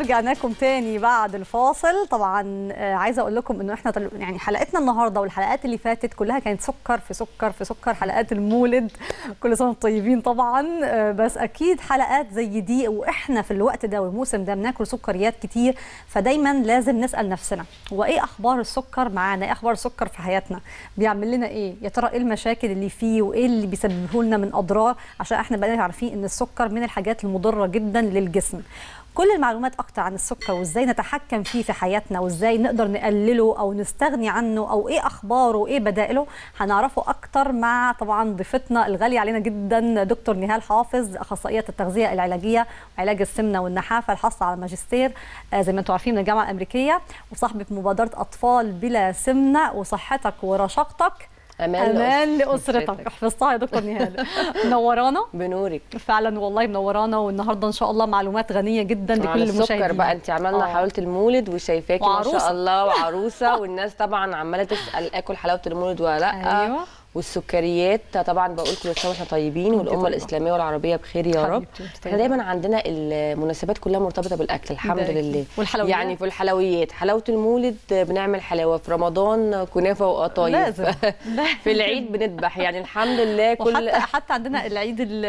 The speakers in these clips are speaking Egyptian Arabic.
ورجعنا لكم تاني بعد الفاصل طبعا آه، عايزه اقول لكم انه احنا طل- يعني حلقتنا النهارده والحلقات اللي فاتت كلها كانت سكر في سكر في سكر حلقات المولد كل سنه وانتم طيبين طبعا آه، بس اكيد حلقات زي دي واحنا في الوقت ده والموسم ده بناكل سكريات كتير فدايما لازم نسال نفسنا هو ايه اخبار السكر معانا ايه اخبار السكر في حياتنا بيعمل لنا ايه يا ترى ايه المشاكل اللي فيه وايه اللي بيسببه لنا من اضرار عشان احنا بقينا عارفين ان السكر من الحاجات المضره جدا للجسم كل المعلومات اكتر عن السكر وازاي نتحكم فيه في حياتنا وازاي نقدر نقلله او نستغني عنه او ايه اخباره وايه بدائله هنعرفه اكتر مع طبعا ضيفتنا الغاليه علينا جدا دكتور نهال حافظ اخصائيه التغذيه العلاجيه وعلاج السمنه والنحافه الحاصله على ماجستير آه، زي ما انتم عارفين من الجامعه الامريكيه وصاحبه مبادره اطفال بلا سمنه وصحتك ورشاقتك امان, امان لاسرتك حفظتها يا دكتور نهال منورانا بنورك فعلا والله منورانا والنهارده ان شاء الله معلومات غنيه جدا على لكل السكر المشاهدين بقى انت عملنا آه. حلاوه المولد وشايفاكي ما وعروسة. شاء الله وعروسه والناس طبعا عماله تسال اكل حلاوه المولد ولا لا أيوة. والسكريات طبعا بقول كل سنه واحنا طيبين والامه طيبة. الاسلاميه والعربيه بخير يا رب حبيبتي، أنت احنا طيبة. دايما عندنا المناسبات كلها مرتبطه بالاكل الحمد ده أكيد. لله والحلويات؟ يعني في الحلويات حلاوه المولد بنعمل حلاوه في رمضان كنافه وقطايف لازم. في العيد بنذبح يعني الحمد لله كل وحتى حتى عندنا العيد ال-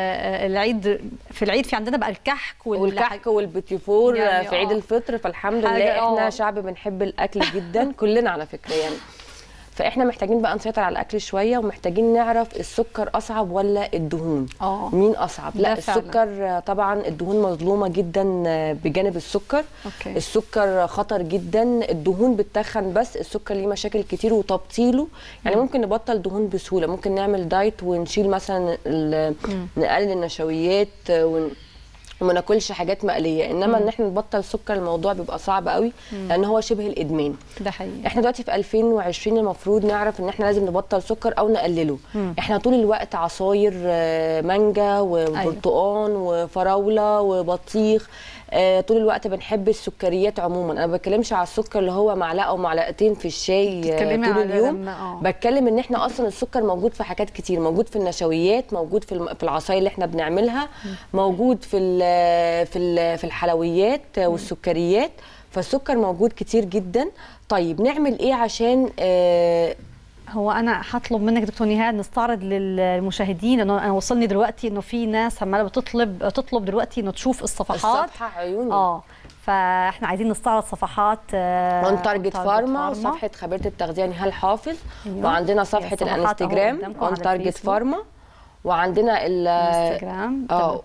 العيد في العيد في عندنا بقى الكحك والح- والكحك والبيتيفور يعني في عيد آه. الفطر فالحمد حاجة لله احنا آه. شعب بنحب الاكل جدا كلنا على فكره يعني فاحنا محتاجين بقى نسيطر على الاكل شويه ومحتاجين نعرف السكر اصعب ولا الدهون اه مين اصعب ده لا فعلا. السكر طبعا الدهون مظلومه جدا بجانب السكر اوكي السكر خطر جدا الدهون بتخن بس السكر ليه مشاكل كتير وتبطيله يعني ممكن نبطل دهون بسهوله ممكن نعمل دايت ونشيل مثلا ال- نقلل النشويات ون وما ناكلش حاجات مقليه انما ان احنا نبطل سكر الموضوع بيبقى صعب قوي لان هو شبه الادمان ده حقيقي احنا دلوقتي في 2020 المفروض نعرف ان احنا لازم نبطل سكر او نقلله مم. احنا طول الوقت عصاير آه، مانجا وبرتقان وفراوله وبطيخ آه، طول الوقت بنحب السكريات عموما انا ما بتكلمش على السكر اللي هو معلقه او معلقتين في الشاي آه، بتتكلمي طول على اليوم لما- آه. بتكلم ان احنا اصلا السكر موجود في حاجات كتير موجود في النشويات موجود في الم- في العصاير اللي احنا بنعملها موجود في ال- في ال- في الحلويات والسكريات فالسكر موجود كتير جدا طيب نعمل ايه عشان آه، هو انا هطلب منك دكتور نهاد نستعرض للمشاهدين انه انا وصلني دلوقتي انه في ناس عماله بتطلب تطلب دلوقتي انه تشوف الصفحات الصفحه عيوني اه فاحنا عايزين نستعرض صفحات اون تارجت فارما وصفحه خبيره التغذيه نهال حافظ أيوة. وعندنا هي صفحه الصفحات أهو الانستجرام قدامكم اون على تارجت الفيسبوك. فارما وعندنا ال انستجرام اه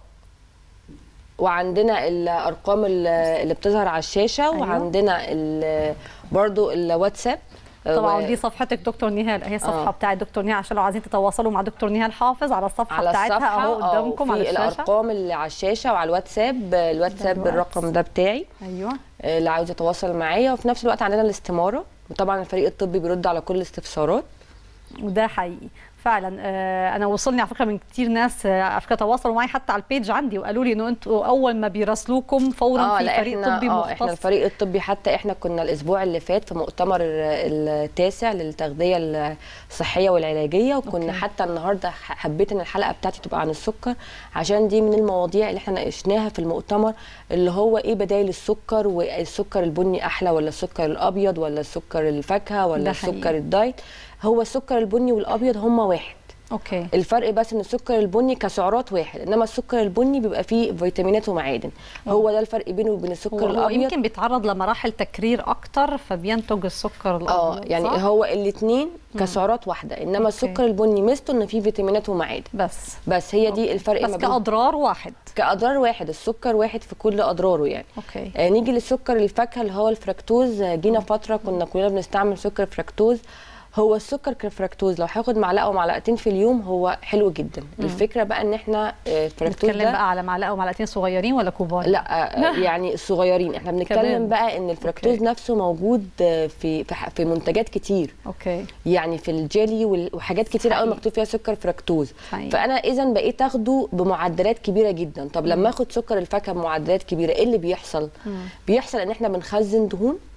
وعندنا الارقام ال- اللي بتظهر على الشاشه أيوة. وعندنا ال- برضو الواتساب طبعا و- دي صفحتك دكتور نهال هي الصفحه آه. بتاعت دكتور نهال عشان لو عايزين تتواصلوا مع دكتور نهال حافظ على الصفحه على بتاعتها الصفحه اهو قدامكم على في الشاشه الارقام اللي على الشاشه وعلى الواتساب الواتساب الواتس. الرقم ده بتاعي ايوه آه، اللي عاوز يتواصل معايا وفي نفس الوقت عندنا الاستماره وطبعا الفريق الطبي بيرد على كل الاستفسارات وده حقيقي فعلا آه، انا وصلني على فكره من كتير ناس آه، على فكره تواصلوا معي حتى على البيج عندي وقالوا لي انه انتوا اول ما بيراسلوكم فورا في لا فريق احنا طبي اه مختص احنا الفريق الطبي حتى احنا كنا الاسبوع اللي فات في مؤتمر التاسع للتغذيه الصحيه والعلاجيه وكنا أوكي. أوكي. حتى النهارده ح- حبيت ان الحلقه بتاعتي تبقى عن السكر عشان دي من المواضيع اللي احنا ناقشناها في المؤتمر اللي هو ايه بدايل السكر والسكر البني احلى ولا السكر الابيض ولا السكر الفاكهه ولا ده حقيقي. السكر الدايت هو السكر البني والابيض هما واحد اوكي الفرق بس ان السكر البني كسعرات واحد انما السكر البني بيبقى فيه فيتامينات ومعادن هو ده الفرق بينه وبين السكر هو, هو الابيض يمكن بيتعرض لمراحل تكرير اكتر فبينتج السكر الابيض اه يعني صح؟ هو الاثنين كسعرات واحده انما أوكي. السكر البني ميزته ان فيه فيتامينات ومعادن بس بس هي دي الفرق بس ما بين كاضرار واحد كاضرار واحد السكر واحد في كل اضراره يعني اوكي آه نيجي للسكر الفاكهه اللي هو الفركتوز آه، جينا فتره كنا كلنا بنستعمل سكر فركتوز هو السكر كالفركتوز لو هاخد معلقه ومعلقتين في اليوم هو حلو جدا الفكره بقى ان احنا آه، الفركتوز نتكلم ده بقى على معلقه ومعلقتين صغيرين ولا كبار لا آه، يعني الصغيرين احنا كمان. بنتكلم بقى ان الفركتوز أوكي. نفسه موجود آه، في في ح- في منتجات كتير اوكي يعني في الجيلي وال- وحاجات كتير قوي حقيقي. مكتوب فيها سكر فركتوز حقيقي. فانا اذا بقيت اخده بمعدلات كبيره جدا طب لما اخد سكر الفاكهه بمعدلات كبيره ايه اللي بيحصل بيحصل ان احنا بنخزن دهون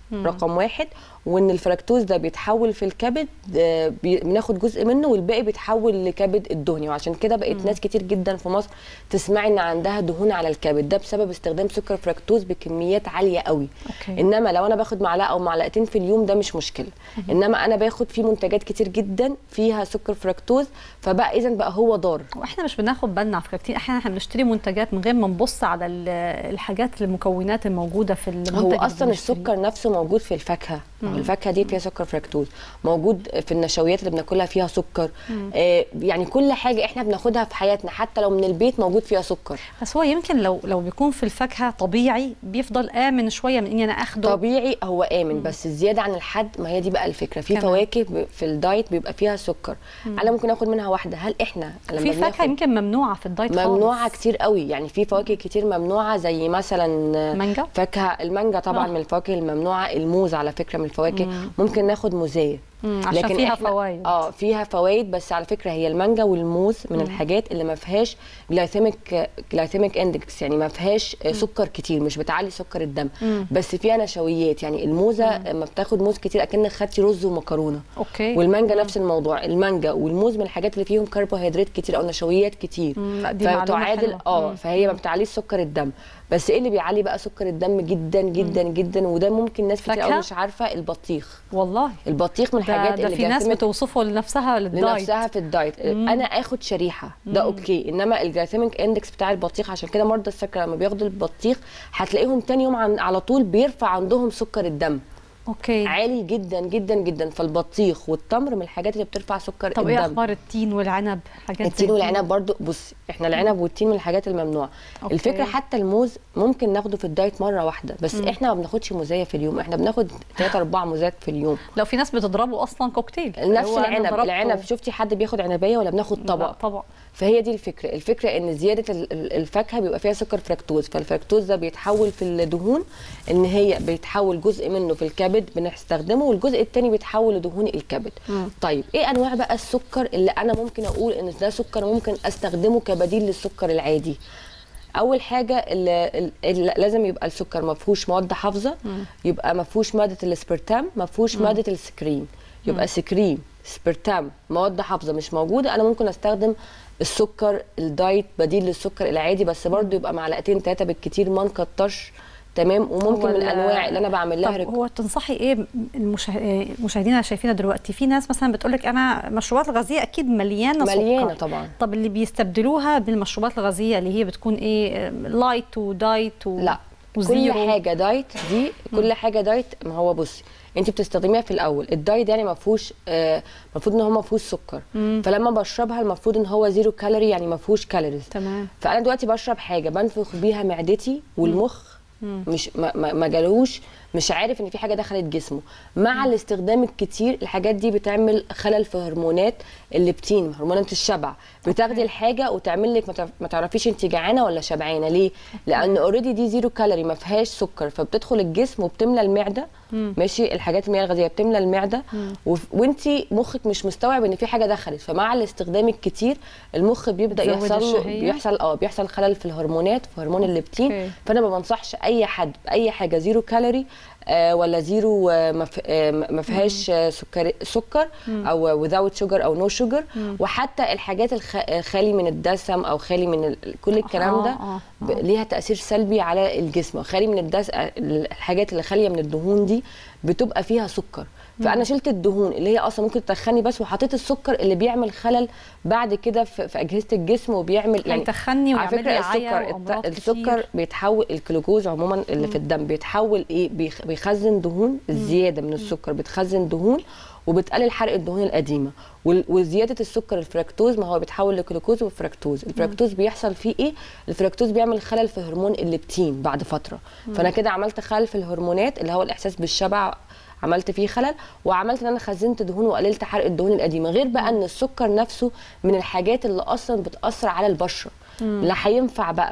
رقم واحد وان الفركتوز ده بيتحول في الكبد آه، بي- بناخد جزء منه والباقي بيتحول لكبد الدهني وعشان كده بقت ناس كتير جدا في مصر تسمعي ان عندها دهون على الكبد ده بسبب استخدام سكر فركتوز بكميات عاليه قوي أوكي. انما لو انا باخد معلقه او معلقتين في اليوم ده مش مشكله انما انا باخد فيه منتجات كتير جدا فيها سكر فركتوز فبقى اذا بقى هو ضار واحنا مش بناخد بالنا على فكره كتير احيانا احنا بنشتري منتجات من غير ما نبص على ال- الحاجات المكونات الموجوده في المنتج هو اللي اصلا بنشتريه. السكر نفسه موجود في الفاكهه ما هو الفاكهه دي فيها سكر فركتوز موجود في النشويات اللي بناكلها فيها سكر آه يعني كل حاجه احنا بناخدها في حياتنا حتى لو من البيت موجود فيها سكر بس هو يمكن لو لو بيكون في الفاكهه طبيعي بيفضل امن شويه من اني انا اخده طبيعي هو امن بس الزياده عن الحد ما هي دي بقى الفكره في كمان. فواكه ب- في الدايت بيبقى فيها سكر انا ممكن اخد منها واحده هل احنا لما في فاكهه بناخد- يمكن ممنوعه في الدايت خالص. ممنوعه كتير قوي يعني في فواكه كتير ممنوعه زي مثلا مانجا؟ فاكهه المانجا طبعا آه. من الفواكه الممنوعه الموز على فكره من الفواكه ممكن ناخد موزيه مم، عشان فيها إحنا- فوايد. اه فيها فوائد بس على فكره هي المانجا والموز من الحاجات اللي ما فيهاش جلايثيميك جلايثيميك اندكس يعني ما فيهاش آه، سكر كتير مش بتعلي سكر الدم بس فيها نشويات يعني الموزه لما بتاخد موز كتير اكنك خدتي رز ومكرونه اوكي والمانجا نفس الموضوع المانجا والموز من الحاجات اللي فيهم كربوهيدرات كتير او نشويات كتير مم، لا، دي معلومة فتعادل حلوة. اه مم. فهي ما بتعليش سكر الدم بس ايه اللي بيعلي بقى سكر الدم جدا جدا جدا وده ممكن ناس كتير فاكهة؟ قوي مش عارفه البطيخ والله البطيخ من ده, الحاجات ده اللي في ناس جلايثيميك بتوصفه لنفسها للدايت لنفسها في الدايت انا اخد شريحه ده اوكي انما الجلايثيميك اندكس بتاع البطيخ عشان كده مرضى السكر لما بياخدوا البطيخ هتلاقيهم تاني يوم عن على طول بيرفع عندهم سكر الدم اوكي عالي جدا جدا جدا فالبطيخ والتمر من الحاجات اللي بترفع سكر طب الدم ايه اخبار التين والعنب حاجات زي التين دي؟ والعنب برضو بص احنا العنب والتين من الحاجات الممنوعه أوكي. الفكره حتى الموز ممكن ناخده في الدايت مره واحده بس مم. احنا ما بناخدش موزايه في اليوم احنا بناخد 3 4 موزات في اليوم لو في ناس بتضربه اصلا كوكتيل نفس هو أنا العنب ضربته- العنب شفتي حد بياخد عنبيه ولا بناخد لا طبق طبعا فهي دي الفكره الفكره ان زياده ال- ال- الفاكهه بيبقى فيها سكر فركتوز فالفركتوز ده بيتحول في الدهون ان هي بيتحول جزء منه في الكبد بنستخدمه والجزء الثاني بيتحول لدهون الكبد طيب ايه انواع بقى السكر اللي انا ممكن اقول ان ده سكر ممكن استخدمه كبديل للسكر العادي اول حاجه اللي اللي لازم يبقى السكر ما فيهوش مواد حافظه يبقى ما فيهوش ماده الاسبرتام ما فيهوش ماده السكرين يبقى سكرين سبرتام مواد حافظه مش موجوده انا ممكن استخدم السكر الدايت بديل للسكر العادي بس برضو يبقى معلقتين ثلاثه بالكتير ما نكترش تمام وممكن هو من ال- الانواع اللي انا بعمل لها طب ريك- هو تنصحي ايه المشاه- المشاهدين اللي شايفينها دلوقتي في ناس مثلا بتقول لك انا مشروبات الغازيه اكيد مليانه مليانه سكر طبعا طب اللي بيستبدلوها بالمشروبات الغازيه اللي هي بتكون ايه لايت ودايت و... لا وزيرو كل حاجه دايت دي كل حاجه دايت ما هو بصي انت بتستخدميها في الاول الدايت يعني ما فيهوش آه، المفروض ان هو ما فيهوش سكر فلما بشربها المفروض ان هو زيرو كالوري يعني ما فيهوش كالوريز تمام فانا دلوقتي بشرب حاجه بنفخ بيها معدتي والمخ مش ما, ما ما جالهوش مش عارف ان في حاجه دخلت جسمه مع الاستخدام الكتير الحاجات دي بتعمل خلل في هرمونات الليبتين هرمونات الشبع بتاخدي الحاجه وتعمل لك ما تعرف- ما تعرفيش انت جعانه ولا شبعانه ليه لان اوريدي دي زيرو كالوري ما فيهاش سكر فبتدخل الجسم وبتملى المعده ماشي الحاجات المياه الغازيه بتملى المعده وف- وانت مخك مش مستوعب ان في حاجه دخلت فمع الاستخدام الكتير المخ بيبدا بتزود يحصل له الشهية؟ بيحصل اه بيحصل خلل في الهرمونات في هرمون الليبتين أوكي. فانا ما بنصحش اي حد باي حاجه زيرو كالوري آه ولا زيرو آه ما ف- آه ما فيهاش آه سكر سكر او without شوجر او نو شوجر وحتى الحاجات الخ- الخالي من الدسم او خالي من ال- كل الكلام آه، ده آه، ب- ليها تاثير سلبي على الجسم خالي من الدس الحاجات اللي خاليه من الدهون دي بتبقى فيها سكر فانا شلت الدهون اللي هي اصلا ممكن تتخني بس وحطيت السكر اللي بيعمل خلل بعد كده في, في اجهزه الجسم وبيعمل يعني هيتخني على ويعمل لي فكره عيا السكر وأمراض الت- السكر كتير. بيتحول الجلوكوز عموما اللي في الدم بيتحول ايه بيخ- بيخزن دهون الزياده من السكر بتخزن دهون وبتقلل حرق الدهون القديمه وال- وزياده السكر الفركتوز ما هو بيتحول لجلوكوز وفركتوز الفركتوز بيحصل فيه ايه الفركتوز بيعمل خلل في هرمون الليبتين بعد فتره فانا كده عملت خلل في الهرمونات اللي هو الاحساس بالشبع عملت فيه خلل وعملت ان انا خزنت دهون وقللت حرق الدهون القديمه غير بقى ان السكر نفسه من الحاجات اللي اصلا بتاثر على البشره لا هينفع بقى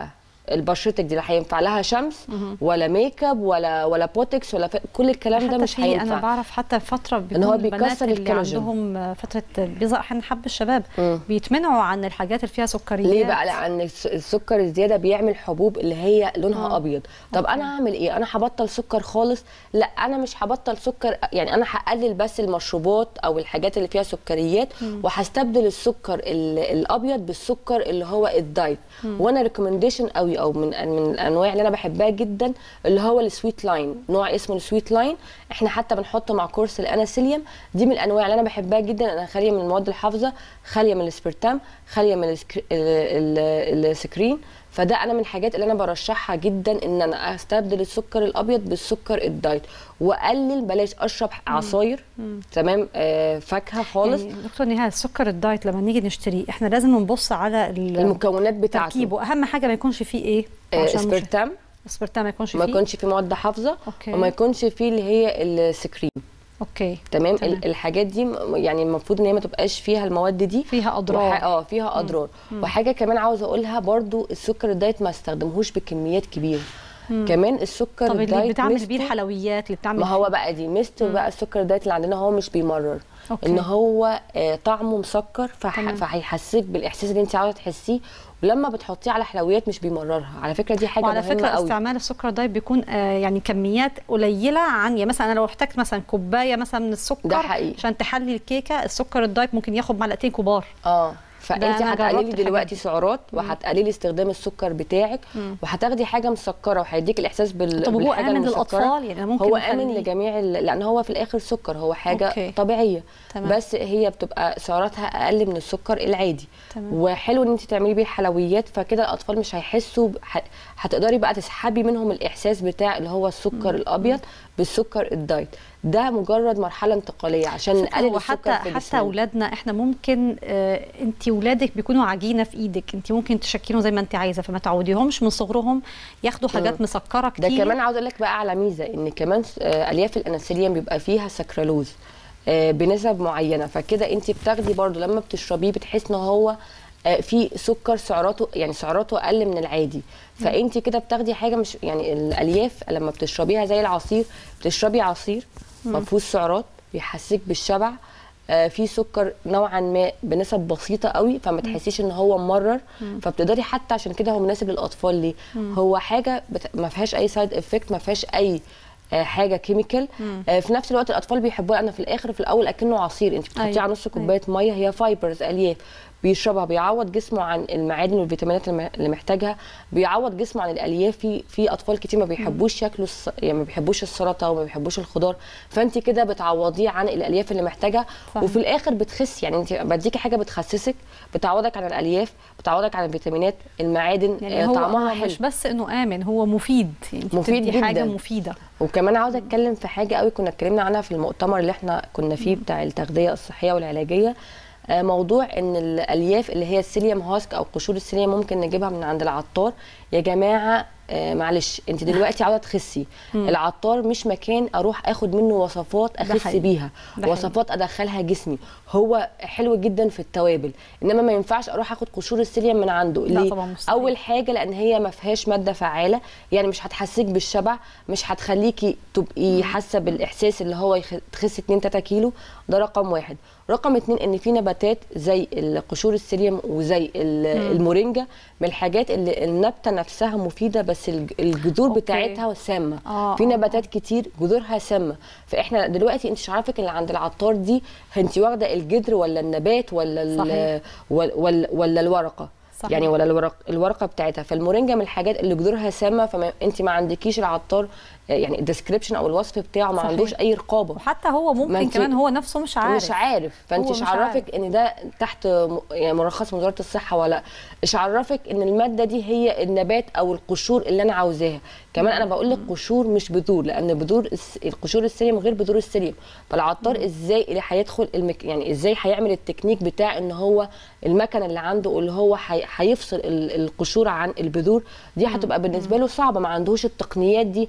البشرتك دي لا هينفع لها شمس ولا ميك اب ولا ولا بوتكس ولا ف... كل الكلام ده حتى مش في انا هينفع بعرف حتى فتره بيكون هو البنات بيكسر اللي الكولاجين. عندهم فتره بيظهر احيانا حب الشباب مم. بيتمنعوا عن الحاجات اللي فيها سكريات ليه بقى لان الس- السكر الزياده بيعمل حبوب اللي هي لونها آه. ابيض طب انا هعمل ايه انا هبطل سكر خالص لا انا مش هبطل سكر يعني انا هقلل بس المشروبات او الحاجات اللي فيها سكريات وهستبدل السكر ال- الابيض بالسكر اللي هو الدايت وانا ريكومنديشن قوي او من من الانواع اللي انا بحبها جدا اللي هو السويت لاين نوع اسمه السويت لاين احنا حتى بنحطه مع كورس الاناسيليوم دي من الانواع اللي انا بحبها جدا انا خاليه من المواد الحافظه خاليه من الاسبرتام خاليه من السكر... ال- ال- السكرين فده انا من الحاجات اللي انا برشحها جدا ان انا استبدل السكر الابيض بالسكر الدايت واقلل بلاش اشرب عصاير تمام آه فاكهه خالص يعني دكتور نهاد السكر الدايت لما نيجي نشتريه احنا لازم نبص على ال- المكونات بتاعته تركيبه اهم حاجه ما يكونش فيه ايه آه عشان مش- اسبرتام اسبرتام ما يكونش ما فيه يكونش فيه مواد حافظه أوكي. وما يكونش فيه اللي هي السكرين اوكي تمام, تمام. ال- الحاجات دي م- يعني المفروض ان هي ما تبقاش فيها المواد دي فيها اضرار وح- اه فيها اضرار وحاجه كمان عاوزه اقولها برضو السكر الدايت ما استخدمهوش بكميات كبيره كمان السكر طب اللي الدايت بتعمل ميزته- بيه الحلويات اللي بتعمل ما هو فيه- بقى دي ميزته بقى السكر الدايت اللي عندنا هو مش بيمرر أوكي. ان هو آه طعمه مسكر فح... تمام. فهيحسسك بالاحساس اللي انت عاوزه تحسيه ولما بتحطيه على حلويات مش بيمررها على فكره دي حاجه وعلى مهمه فكره قوي استعمال السكر دايت بيكون آه يعني كميات قليله عن يعني مثلا انا لو احتجت مثلا كوبايه مثلا من السكر ده حقيقي. عشان تحلي الكيكه السكر الدايت ممكن ياخد معلقتين كبار اه ده فانت أنا هتقللي جربت الحاجات دلوقتي دي. سعرات وهتقللي استخدام السكر بتاعك وهتاخدي حاجه مسكره وهيديك الاحساس بال طب هو بالحاجه امن المسكرة. للاطفال يعني ممكن هو نخليه- امن لجميع ال- لان هو في الاخر سكر هو حاجه أوكي. طبيعيه تمام. بس هي بتبقى سعراتها اقل من السكر العادي تمام. وحلو ان انت تعملي بيه حلويات فكده الاطفال مش هيحسوا ب- ه- هتقدري بقى تسحبي منهم الاحساس بتاع اللي هو السكر الابيض بالسكر الدايت ده مجرد مرحله انتقاليه عشان نقلل هو السكر حتى في حتى جسمنا. اولادنا احنا ممكن آه انت ولادك بيكونوا عجينه في ايدك انت ممكن تشكلهم زي ما انت عايزه فما تعوديهمش من صغرهم ياخدوا حاجات مسكره ده كتير كمان عاوز اقول لك بقى على ميزه ان كمان آه، الياف الانسولين بيبقى فيها سكرالوز آه، بنسب معينه فكده انت بتاخدي برضو لما بتشربيه بتحس ان هو آه، في سكر سعراته يعني سعراته اقل من العادي فانت كده بتاخدي حاجه مش يعني الالياف لما بتشربيها زي العصير بتشربي عصير ما فيهوش سعرات بيحسسك بالشبع آه، في سكر نوعا ما بنسب بسيطه قوي فما تحسيش ان هو ممرر فبتقدري حتى عشان كده هو مناسب للاطفال ليه هو حاجه بت... ما فيهاش اي سايد افكت ما فيهاش اي آه، حاجه كيميكال آه، في نفس الوقت الاطفال بيحبوها انا في الاخر في الاول اكنه عصير انت بتحطيه أيوة، على نص كوبايه ميه هي فايبرز الياف بيشربها بيعوض جسمه عن المعادن والفيتامينات الم- اللي محتاجها بيعوض جسمه عن الالياف في في اطفال كتير ما بيحبوش ياكلوا الس... يعني ما بيحبوش السلطه وما بيحبوش الخضار فانت كده بتعوضيه عن الالياف اللي محتاجها صحيح. وفي الاخر بتخسي يعني انت بديكي حاجه بتخسسك بتعوضك عن الالياف بتعوضك عن الفيتامينات المعادن يعني آه، هو طعمها هو حلو مش بس انه امن هو مفيد يعني انت مفيد بتدي حاجه جداً. مفيده وكمان عاوزه اتكلم في حاجه قوي كنا اتكلمنا عنها في المؤتمر اللي احنا كنا فيه بتاع التغذيه الصحيه والعلاجيه آه، موضوع ان الالياف اللي هي السيليوم هاسك او قشور السيليوم ممكن نجيبها من عند العطار يا جماعه آه، معلش انت دلوقتي عاوزه تخسي العطار مش مكان اروح اخد منه وصفات اخس حقيقي. بيها ده حقيقي. وصفات ادخلها جسمي هو حلو جدا في التوابل انما ما ينفعش اروح اخد قشور السيليوم من عنده لا ليه طبعاً مستحيل. اول حاجه لان هي ما فيهاش ماده فعاله يعني مش هتحسسك بالشبع مش هتخليكي تبقي حاسه بالاحساس اللي هو يخ- تخسي 2 3 كيلو ده رقم واحد رقم اتنين ان في نباتات زي قشور السيليوم وزي ال- المورينجا من الحاجات اللي النبته نفسها مفيده بس الج- الجذور أوكي. بتاعتها سامه آه، في آه، نباتات كتير جذورها سامه فاحنا دلوقتي انت مش عارفك اللي عند العطار دي انت واخده الجذر ولا النبات ولا ال- صحيح. ولا, ولا, ولا الورقه صحيح. يعني ولا الورق الورقه بتاعتها فالمورينجا من الحاجات اللي جذورها سامه فانت ما عندكيش العطار يعني الديسكريبشن او الوصف بتاعه ما صحيح. عندوش اي رقابه وحتى هو ما ممكن انت- كمان هو نفسه مش عارف مش عارف فانت هو مش مش عرفك عارف. ان ده تحت م- يعني مرخص من وزاره الصحه ولا لا مش عرفك ان الماده دي هي النبات او القشور اللي انا عاوزاها كمان انا بقول لك قشور مش بذور لان بذور الس- القشور السيليوم غير بذور السيليوم فالعطار ازاي اللي هيدخل المك... يعني ازاي هيعمل التكنيك بتاع ان هو المكنه اللي عنده اللي هو هي... هيفصل ال- القشور عن البذور دي هتبقى بالنسبه له صعبه ما عندهوش التقنيات دي ده فاحنا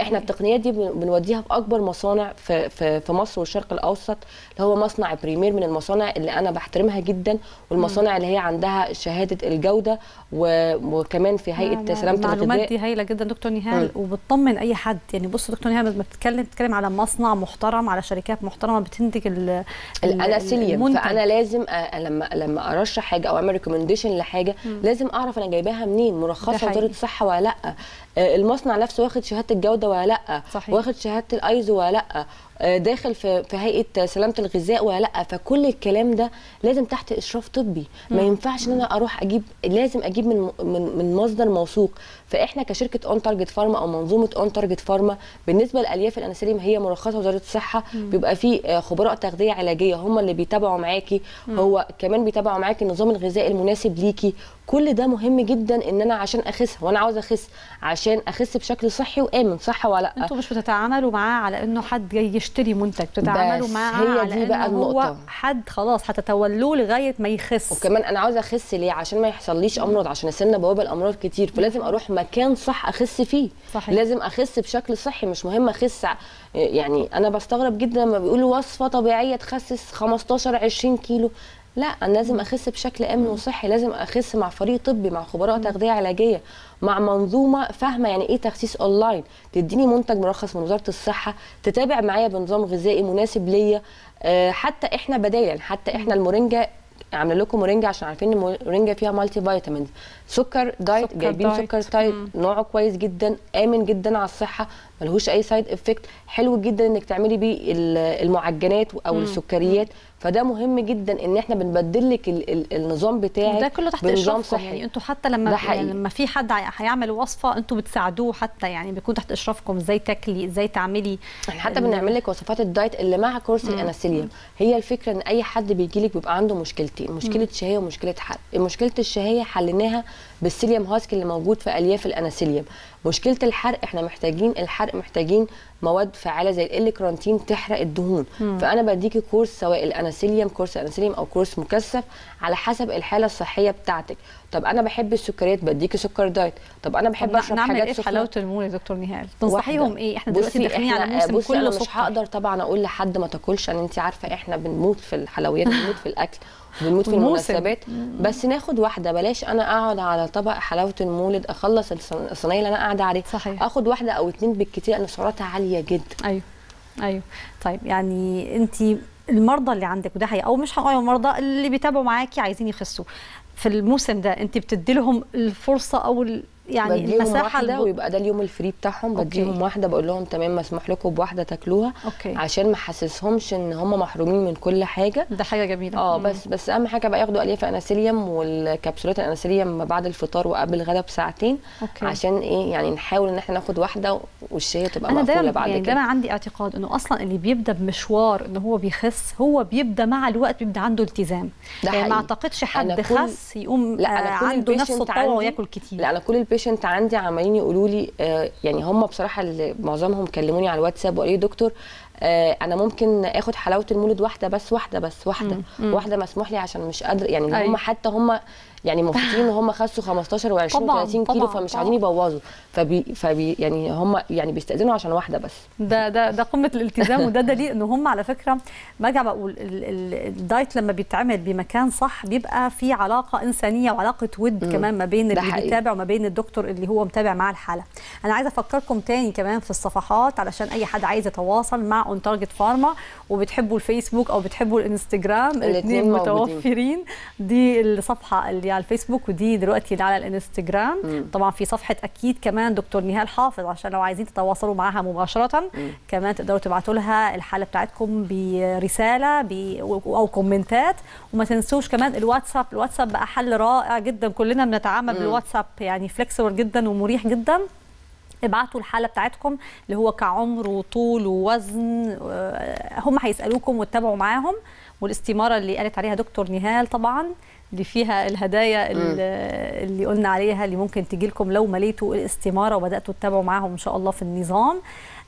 احنا التقنيات دي بن- بنوديها في اكبر مصانع في في, في مصر والشرق الاوسط اللي هو مصنع بريمير من المصانع اللي انا بحترمها جدا والمصانع اللي هي عندها شهاده الجوده و- وكمان في هيئه سلامه المعلومات الغذاء دي هايله جدا دكتور نهال وبتطمن اي حد يعني بص دكتور نهال لما بتتكلم بتتكلم على مصنع محترم على شركات محترمه بتنتج ال- ال- الاناسيليوم المنتج. فانا لازم أ- لما لما ارشح حاجه او اعمل ريكومنديشن لحاجه لازم اعرف انا جايباها منين ده مرخصه حقيقي. وزاره الصحه ولا لا آه، المصنع نفسه واخد شهاده الجوده ولا لا صحيح. واخد شهاده الايزو ولا لا آه، داخل في في هيئه سلامه الغذاء ولا لا فكل الكلام ده لازم تحت اشراف طبي ما ينفعش ان انا اروح اجيب لازم اجيب من من من مصدر موثوق فاحنا كشركه اون تارجت فارما او منظومه اون تارجت فارما بالنسبه للالياف الانسولين هي مرخصه وزاره الصحه بيبقى في آه، خبراء تغذيه علاجيه هم اللي بيتابعوا معاكي هو كمان بيتابعوا معاكي النظام الغذائي المناسب ليكي كل ده مهم جدا ان انا عشان اخس وانا عاوزه اخس عشان اخس بشكل صحي وامن صح ولا لا انتوا مش بتتعاملوا معاه على انه حد جاي يشتري منتج بتتعاملوا بس معاه هي على دي بقى انه هو النقطة. حد خلاص هتتولوه لغايه ما يخس وكمان انا عاوزه اخس ليه عشان ما يحصليش امراض عشان السن بوابه الامراض كتير فلازم اروح مكان صح اخس فيه صحيح. لازم اخس بشكل صحي مش مهم اخس ع- يعني انا بستغرب جدا لما بيقولوا وصفه طبيعيه تخسس 15 20 كيلو لا انا لازم اخس بشكل امن وصحي لازم اخس مع فريق طبي مع خبراء تغذيه علاجيه مع منظومه فاهمه يعني ايه تخسيس اونلاين تديني منتج مرخص من وزاره الصحه تتابع معايا بنظام غذائي مناسب ليا آه، حتى احنا بدايل يعني حتى احنا المورينجا عامله لكم مورينجا عشان عارفين ان المورينجا فيها مالتي فيتامينز سكر دايت سكر جايبين دايت. سكر دايت نوعه كويس جدا امن جدا على الصحه ملهوش اي سايد افكت حلو جدا انك تعملي بيه ال- المعجنات او السكريات فده مهم جدا ان احنا بنبدل لك ال- ال- النظام بتاعك ده كله تحت بنظام اشرافكم يعني صحي انتوا حتى لما ده حقيقي. يعني لما في حد هي- هيعمل وصفه انتوا بتساعدوه حتى يعني بيكون تحت اشرافكم ازاي تاكلي ازاي تعملي احنا حتى ال- بنعمل لك وصفات الدايت اللي مع كورس الانسولين هي الفكره ان اي حد بيجي لك بيبقى عنده مشكلتين مشكله شهيه ومشكله حرق مشكله الشهيه حليناها بالسيليوم هاسك اللي موجود في الياف الانسولين مشكله الحرق احنا محتاجين الحرق محتاجين مواد فعاله زي ال كرانتين تحرق الدهون فانا بديكي كورس سواء الانسوليوم كورس انسوليوم او كورس مكثف على حسب الحاله الصحيه بتاعتك طب انا بحب السكريات بديكي سكر دايت طب انا بحب طب اشرب نعمل حاجات ايه في سخنة. حلاوه المول يا دكتور نهال تنصحيهم واحدة. ايه احنا دلوقتي بصي داخلين إحنا- على موسم بصي كله انا سكر مش هقدر طبعا اقول لحد ما تاكلش عشان انت عارفه احنا بنموت في الحلويات بنموت في الاكل وبنموت في والموسم. المناسبات بس ناخد واحده بلاش انا اقعد على طبق حلاوه المولد اخلص الصن- الصينيه اللي انا قاعده عليها صحيح. اخد واحده او اتنين بالكتير لان سعراتها عاليه جدا ايوه ايوه طيب يعني انت المرضى اللي عندك وده حقيقي او مش هقول المرضى اللي بيتابعوا معاكي عايزين يخسوا في الموسم ده انت بتدي لهم الفرصه او ال- يعني بديهم المساحه واحده الب- ويبقى ده اليوم الفري بتاعهم أوكي. بديهم واحده بقول لهم تمام مسموح لكم بواحده تاكلوها أوكي. عشان ما احسسهمش ان هم محرومين من كل حاجه ده حاجه جميله اه مم. بس بس اهم حاجه بقى ياخدوا الياف انسوليوم والكبسولات الانسوليوم بعد الفطار وقبل الغداء بساعتين أوكي. عشان ايه يعني نحاول ان احنا ناخد واحده والشهيه تبقى انا مقفوله دايما بعد يعني كده دايما عندي اعتقاد انه اصلا اللي بيبدا بمشوار ان هو بيخس هو بيبدا مع الوقت بيبدا عنده التزام ده يعني ما حقيقي. اعتقدش أنا حد كل- خس يقوم لا انا آه كل عنده نفس البيشنت الطاقه عندي وياكل كتير لا انا كل البيشنت عندي عمالين يقولوا لي آه يعني هم بصراحه اللي معظمهم كلموني على الواتساب وقالوا لي دكتور آه انا ممكن اخد حلاوه المولد واحده بس واحده بس واحده واحده مسموح لي عشان مش قادره يعني أيوة. هم حتى هم يعني مبسوطين ان هم خسوا 15 و20 طبعاً، 30 كيلو طبعاً، فمش طبعاً. عايزين يبوظوا فبي فبي يعني هم يعني بيستاذنوا عشان واحده بس ده ده ده قمه الالتزام وده دليل ان هم على فكره برجع بقول ال- ال- الدايت لما بيتعمل بمكان صح بيبقى في علاقه انسانيه وعلاقه ود كمان ما بين ده اللي حقيقي. بيتابع وما بين الدكتور اللي هو متابع معاه الحاله. انا عايزه افكركم تاني كمان في الصفحات علشان اي حد عايز يتواصل مع اون تارجت فارما وبتحبوا الفيسبوك او بتحبوا الانستجرام الاتنين الاثنين موجودين. متوفرين دي الصفحه اللي على الفيسبوك ودي دلوقتي اللي على الانستجرام طبعا في صفحه اكيد كمان دكتور نهال حافظ عشان لو عايزين تتواصلوا معاها مباشره كمان تقدروا تبعتوا لها الحاله بتاعتكم برساله ب- او كومنتات وما تنسوش كمان الواتساب الواتساب بقى حل رائع جدا كلنا بنتعامل بالواتساب يعني فليكسبل جدا ومريح جدا ابعتوا الحاله بتاعتكم اللي هو كعمر وطول ووزن آه، هم هيسالوكم وتتابعوا معاهم والاستماره اللي قالت عليها دكتور نهال طبعا اللي فيها الهدايا اللي, اللي قلنا عليها اللي ممكن تجي لكم لو مليتوا الاستماره وبداتوا تتابعوا معاهم ان شاء الله في النظام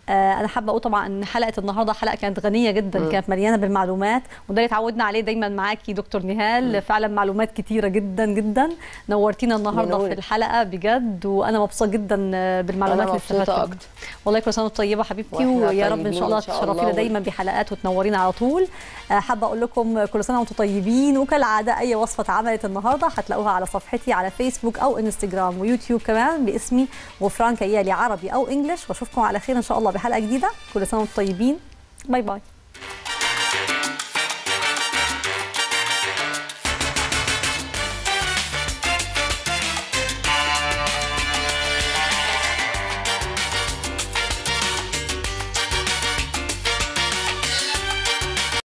انا حابه اقول طبعا ان حلقه النهارده حلقه كانت غنيه جدا مم. كانت مليانه بالمعلومات وده اللي اتعودنا عليه دايما معاكي دكتور نهال فعلا معلومات كتيره جدا جدا نورتينا النهارده في منورك. الحلقه بجد وانا مبسوطه جدا بالمعلومات أنا اللي مبسوطة استفدت منها. أكتر. والله كل سنه وانت طيبه حبيبتي وإحنا ويا رب ان طيبين شاء الله إن شاء تشرفينا الله. دايما بحلقات وتنورينا على طول آه، حابه اقول لكم كل سنه وانتم طيبين وكالعاده اي وصفه اتعملت النهارده هتلاقوها على صفحتي على فيسبوك او انستجرام ويوتيوب كمان باسمي غفران كيالي عربي او انجلش واشوفكم على خير ان شاء الله بحلقه جديده كل سنه وانتم طيبين باي باي